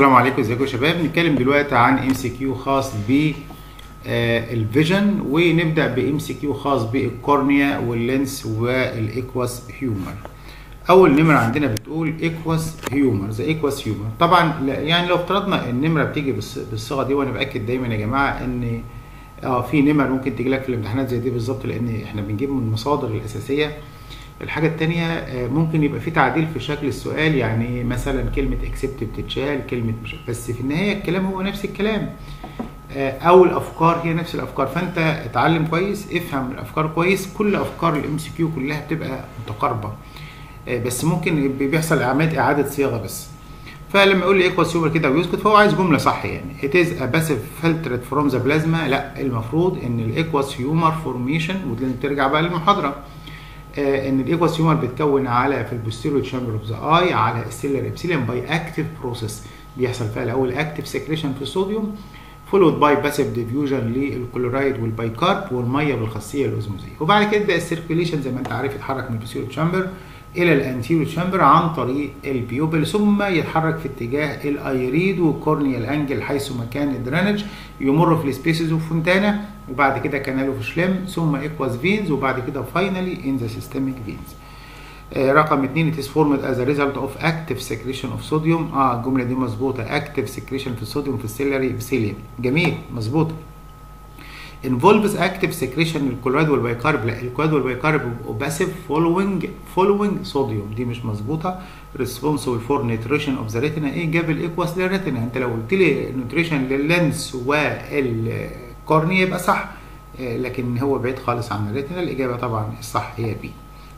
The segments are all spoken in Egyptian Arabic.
السلام عليكم ازيكم يا شباب نتكلم دلوقتي عن ام سي كيو خاص ب الفيجن ونبدا بام سي كيو خاص بالكورنيا واللينس والايكواس هيومر اول نمره عندنا بتقول ايكواس هيومر ذا ايكواس هيومر طبعا يعني لو افترضنا النمره بتيجي بالصيغه دي وانا باكد دايما يا جماعه ان اه في نمر ممكن تيجي لك في الامتحانات زي دي بالظبط لان احنا بنجيب من المصادر الاساسيه الحاجة التانية ممكن يبقى في تعديل في شكل السؤال يعني مثلا كلمة اكسبت بتتشال كلمة مش بس في النهاية الكلام هو نفس الكلام او الافكار هي نفس الافكار فانت اتعلم كويس افهم الافكار كويس كل افكار الام سي كيو كلها بتبقى متقاربة بس ممكن بيحصل عملية اعادة صياغة بس فلما يقول لي ايكوال سوبر كده ويسكت فهو عايز جمله صح يعني it is a passive filtered from the plasma لا المفروض ان الايكواس هيومر فورميشن ولازم ترجع بقى للمحاضره آه ان الايكواس هيومر بتكون على في البوستيريو تشامبر اوف ذا اي على السيلر ابسيليوم باي اكتيف بروسيس بيحصل فيها الاول اكتيف سكريشن في الصوديوم فولود باي باسيف ديفيوجن للكلورايد والبايكارب والميه بالخاصيه الاوزموزيه وبعد كده يبدا السيركيليشن زي ما انت عارف يتحرك من البوستيريو تشامبر الى الانتيريو تشامبر عن طريق البيوبل ثم يتحرك في اتجاه الايريد والكورنيال انجل حيث مكان الدرينج يمر في السبيسز اوف فونتانا وبعد كده كانالو في شليم ثم ايكواس فينز وبعد كده فاينلي ان ذا سيستميك فينز رقم 2 it is formed as a result of active secretion of sodium اه الجمله دي مظبوطه active secretion في الصوديوم في السيلري ابسيليوم جميل مظبوطه involves active secretion للكلورايد والبيكارب لا الكلورايد والبيكارب بيبقوا باسيف following following صوديوم دي مش مظبوطه responsible for nutrition of the retina ايه جاب الايكواس للريتنا انت لو قلت لي نوتريشن لللينس والكورنيا يبقى صح لكن هو بعيد خالص عن الريتنا الاجابه طبعا الصح هي بي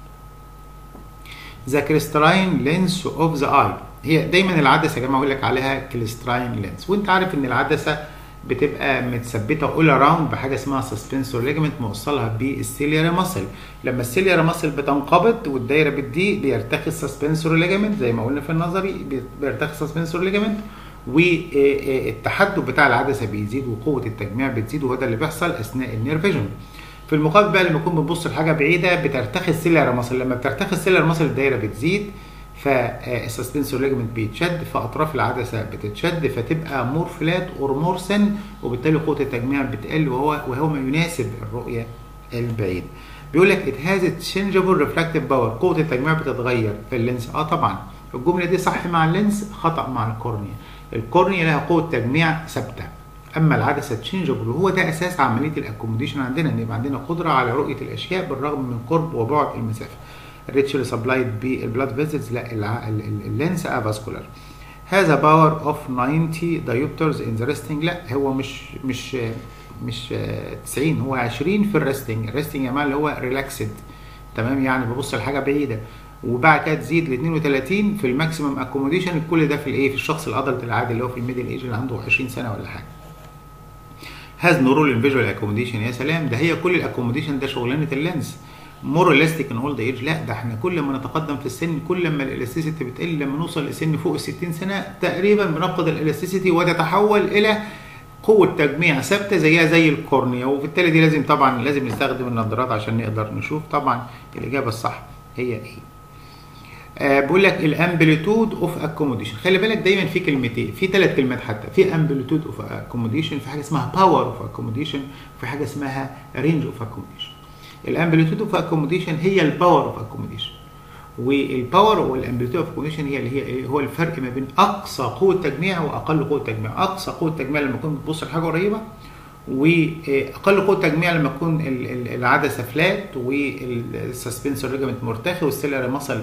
ذا كريستراين لينس اوف ذا اي هي دايما العدسه يا جماعه اقول لك عليها كريستراين لينس وانت عارف ان العدسه بتبقى متثبته اول اراوند بحاجه اسمها سسبنسور ليجمنت موصلها بالسيليارا ماسل لما السيليارا ماسل بتنقبض والدايره بتضيق بيرتخي السسبنسور ليجمنت زي ما قلنا في النظري بيرتخي السسبنسور ليجمنت والتحدث بتاع العدسه بيزيد وقوه التجميع بتزيد وهو ده اللي بيحصل اثناء النير فيجن في المقابل بقى لما نكون بنبص لحاجه بعيده بترتخي السيليارا ماسل لما بترتخي السيليارا ماسل الدايره بتزيد فالسسبنسور ليجمنت بيتشد فاطراف العدسه بتتشد فتبقى مور فلات اور مور سن وبالتالي قوه التجميع بتقل وهو وهو ما يناسب الرؤيه البعيده. بيقول لك ات هاز تشينجبل ريفراكتيف باور قوه التجميع بتتغير في اللينس اه طبعا الجمله دي صح مع اللينس خطا مع الكورنيا. الكورنيا لها قوه تجميع ثابته اما العدسه تشينجبل وهو ده اساس عمليه الاكوموديشن عندنا ان يبقى عندنا قدره على رؤيه الاشياء بالرغم من قرب وبعد المسافه. ريتشل سبلايد بالبلاد فيزلز لا اللينس افاسكولار هذا باور اوف 90 دايوبترز ان ذا ريستنج لا هو مش مش مش 90 هو 20 في الريستنج الريستنج يا جماعه اللي هو ريلاكسد تمام يعني ببص لحاجه بعيده وبعد كده تزيد ل 32 في الماكسيمم اكوموديشن كل ده في الايه في الشخص الادلت العادي اللي هو في الميدل ايج اللي عنده 20 سنه ولا حاجه هاز نو رول ان فيجوال اكوموديشن يا سلام ده هي كل الاكوموديشن ده شغلانه اللينس مور الاستيك ان اولد ايج لا ده احنا كل ما نتقدم في السن كل ما الالاستيسيتي بتقل لما نوصل لسن فوق ال 60 سنه تقريبا بنفقد الالاستيسيتي وتتحول الى قوه تجميع ثابته زيها زي الكورنيا وبالتالي دي لازم طبعا لازم نستخدم النظارات عشان نقدر نشوف طبعا الاجابه الصح هي ايه آه بقول لك الامبليتود اوف اكوموديشن خلي بالك دايما في كلمتين في ثلاث كلمات حتى في امبليتود اوف اكوموديشن في حاجه اسمها باور اوف اكوموديشن وفي حاجه اسمها رينج اوف اكوموديشن الامبليتود اوف اكوموديشن هي الباور اوف اكوموديشن والباور والامبليتود اوف اكوموديشن هي اللي هي هو الفرق ما بين اقصى قوه تجميع واقل قوه تجميع اقصى قوه تجميع لما تكون بتبص لحاجه قريبه واقل قوه تجميع لما تكون العدسه فلات والسسبنسور ليجمنت مرتخي والسيلر ماسل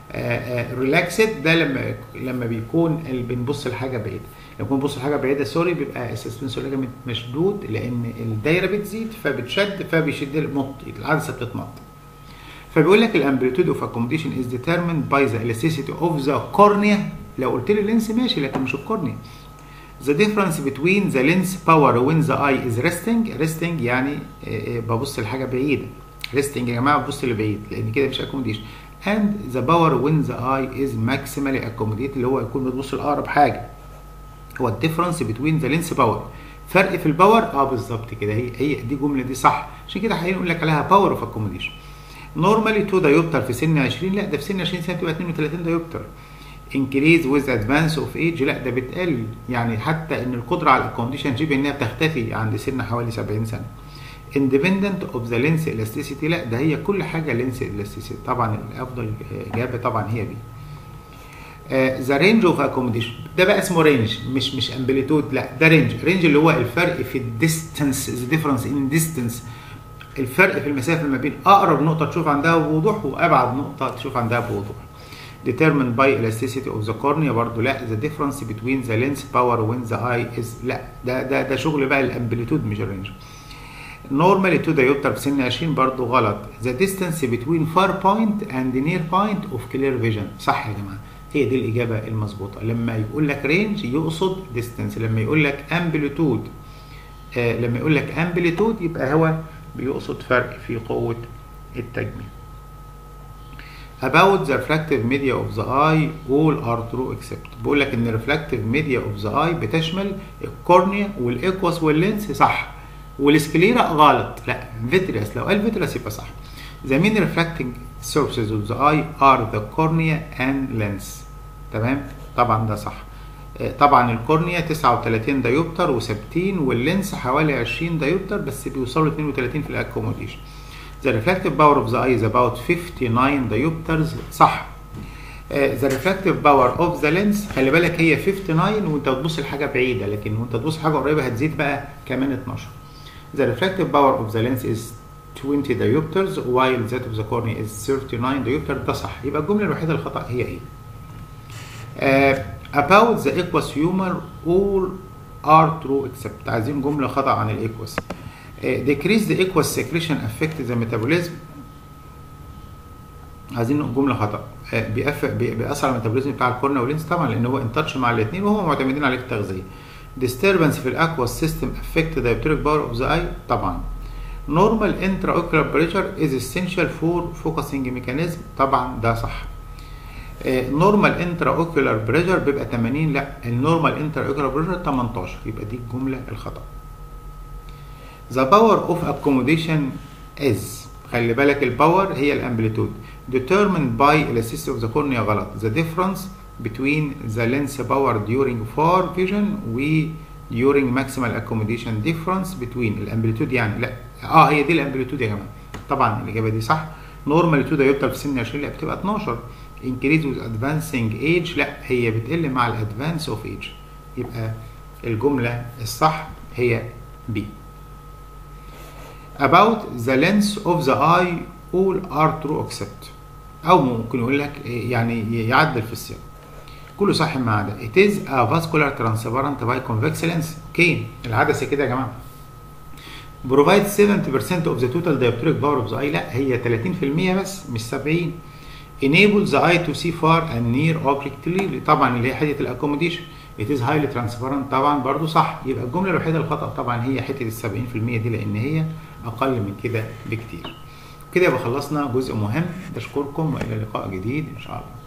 ريلاكسد ده لما لما بيكون بنبص لحاجه بعيده لما بنبص لحاجه بعيده سوري بيبقى السسبنسور ليجمنت مشدود لان الدايره بتزيد فبتشد فبيشد المط العدسه بتتمط فبيقول لك الامبليتود اوف اكوموديشن از ديترميند باي ذا elasticity اوف ذا كورنيا لو قلت لي اللينس ماشي لكن مش الكورنيا The difference between the lens power when the eye is resting resting يعني ببص لحاجه بعيده resting يا جماعه ببص لبعيد لان كده مش accommodation and the power when the eye is maximally accommodated اللي هو يكون بتبص لاقرب حاجه هو الديفرنس بين ذا لينس باور فرق في الباور اه بالظبط كده هي هي دي الجمله دي صح عشان كده هنقول لك عليها باور اوف اكوموديشن نورمالي 2 دايوبتر في سن 20 لا ده في سن 20 سنه بتبقى 32 دايوبتر increase with advance of age لا ده بتقل يعني حتى ان القدره على الاكوموديشن شيب انها بتختفي عند سن حوالي 70 سنه independent of the lens elasticity لا ده هي كل حاجه lens elasticity طبعا الافضل اجابه طبعا هي بي ذا رينج اوف اكوموديشن ده بقى اسمه رينج مش مش امبليتود لا ده رينج رينج اللي هو الفرق في الديستنس ذا ديفرنس ان ديستنس الفرق في المسافه ما بين اقرب نقطه تشوف عندها بوضوح وابعد نقطه تشوف عندها بوضوح determined by elasticity of the cornea برضه لا the difference between the lens power when the eye is لا ده ده ده شغل بقى الامبليتود مش الرينج normally to diopter في سن 20 برضه غلط the distance between far point and near point of clear vision صح يا جماعه هي دي الاجابه المظبوطه لما يقول لك رينج يقصد distance لما يقول لك amplitude آه لما يقول لك amplitude يبقى هو بيقصد فرق في قوه التجميع about the refractive media of the eye all are true except بقول لك ان refractive media of the eye بتشمل الكورنيا والايكوس واللينس صح والسكليرا غلط لا فيتريس لو قال فيتريس يبقى صح the main refracting surfaces of the eye are the cornea and lens تمام طبعا ده صح طبعا الكورنيا 39 دايوبتر وثابتين واللينس حوالي 20 دايوبتر بس بيوصلوا 32 في الاكوموديشن The refractive power of the eye is about 59 diopters صح. Uh, the refractive power of the lens خلي بالك هي 59 وانت بتبص لحاجه بعيده لكن وانت تبص لحاجه قريبه هتزيد بقى كمان 12. The refractive power of the lens is 20 diopters while that of the cornea is 39 diopters ده صح يبقى الجمله الوحيده الخطا هي ايه؟ uh, about the aqueous humor all are true except عايزين جمله خطا عن الايكوس decrease the aqueous secretion affect the metabolism عايزين جمله خطا بيأثر على الميتابوليزم بتاع الكورنيا واللينس طبعا لان هو انتاتش مع الاثنين وهو معتمدين عليه في التغذيه disturbance في الاكواس سيستم affect the dioptric power of the eye طبعا normal intraocular pressure is essential for focusing mechanism طبعا ده صح نورمال انترا اوكيولار بريشر بيبقى 80 لا النورمال انترا اوكيولار بريشر 18 يبقى دي الجمله الخطا The power of accommodation is خلي بالك الباور هي الامبليتود determined by elasticity of the cornea غلط the difference between the lens power during far vision و during maximal accommodation difference between الامبليتود يعني لا اه هي دي الامبليتود يا جماعه طبعا الاجابه دي صح نورمال تو دايوبتر في سن 20 لا بتبقى 12 increase with advancing age لا هي بتقل مع الادفانس اوف ايج يبقى الجمله الصح هي بي about the lens of the eye all are true except او ممكن يقول لك يعني يعدل في السياق كله صح ما عدا it is a vascular transparent by convex lens اوكي العدسه كده يا جماعه provide 70% of the total dioptric power of the eye لا هي 30% بس مش 70 enable the eye to see far and near object clearly طبعا اللي هي حته الاكوموديشن it is highly transparent طبعا برضو صح يبقى الجمله الوحيده الخطا طبعا هي حته ال 70% دي لان هي اقل من كده بكتير كده يبقى خلصنا جزء مهم بشكركم والى لقاء جديد ان شاء الله